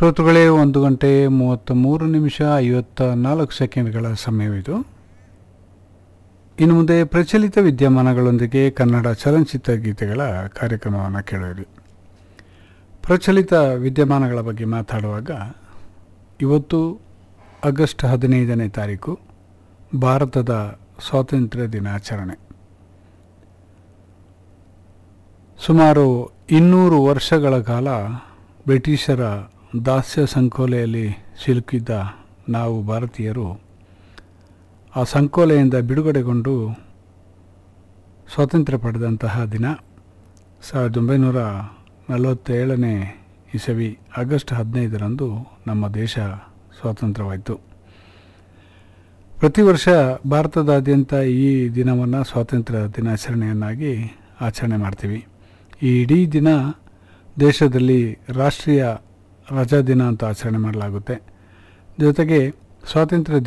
ಶ್ರೋತೃಗಳೇ ಒಂದು ಗಂಟೆ ಮೂವತ್ತ ಮೂರು ನಿಮಿಷ ಐವತ್ತ ನಾಲ್ಕು ಸೆಕೆಂಡ್ಗಳ ಸಮಯವಿದು ಇನ್ನು ಮುಂದೆ ಪ್ರಚಲಿತ ವಿದ್ಯಮಾನಗಳೊಂದಿಗೆ ಕನ್ನಡ ಚಲನಚಿತ್ರ ಗೀತೆಗಳ ಕಾರ್ಯಕ್ರಮವನ್ನು ಕೇಳಿರಿ ಪ್ರಚಲಿತ ವಿದ್ಯಮಾನಗಳ ಬಗ್ಗೆ ಮಾತಾಡುವಾಗ ಇವತ್ತು ಆಗಸ್ಟ್ ಹದಿನೈದನೇ ತಾರೀಕು ಭಾರತದ ಸ್ವಾತಂತ್ರ್ಯ ದಿನಾಚರಣೆ ಸುಮಾರು ಇನ್ನೂರು ವರ್ಷಗಳ ಕಾಲ ಬ್ರಿಟಿಷರ ದಾಸ್ಯ ಸಂಕೋಲೆಯಲ್ಲಿ ಸಿಲುಕಿದ್ದ ನಾವು ಭಾರತೀಯರು ಆ ಸಂಕೋಲೆಯಿಂದ ಬಿಡುಗಡೆಗೊಂಡು ಸ್ವಾತಂತ್ರ್ಯ ಪಡೆದಂತಹ ದಿನ ಸಾವಿರದ ಒಂಬೈನೂರ ನಲವತ್ತೇಳನೇ ಇಸವಿ ಆಗಸ್ಟ್ ಹದಿನೈದರಂದು ನಮ್ಮ ದೇಶ ಸ್ವಾತಂತ್ರ್ಯವಾಯಿತು ಪ್ರತಿ ವರ್ಷ ಭಾರತದಾದ್ಯಂತ ಈ ದಿನವನ್ನು ಸ್ವಾತಂತ್ರ್ಯ ದಿನಾಚರಣೆಯನ್ನಾಗಿ ಆಚರಣೆ ಮಾಡ್ತೀವಿ ಈ ಇಡೀ ದಿನ ದೇಶದಲ್ಲಿ ರಾಷ್ಟ್ರೀಯ ರಜಾ ದಿನ ಅಂತ ಆಚರಣೆ ಮಾಡಲಾಗುತ್ತೆ ಜೊತೆಗೆ ಸ್ವಾತಂತ್ರ್ಯ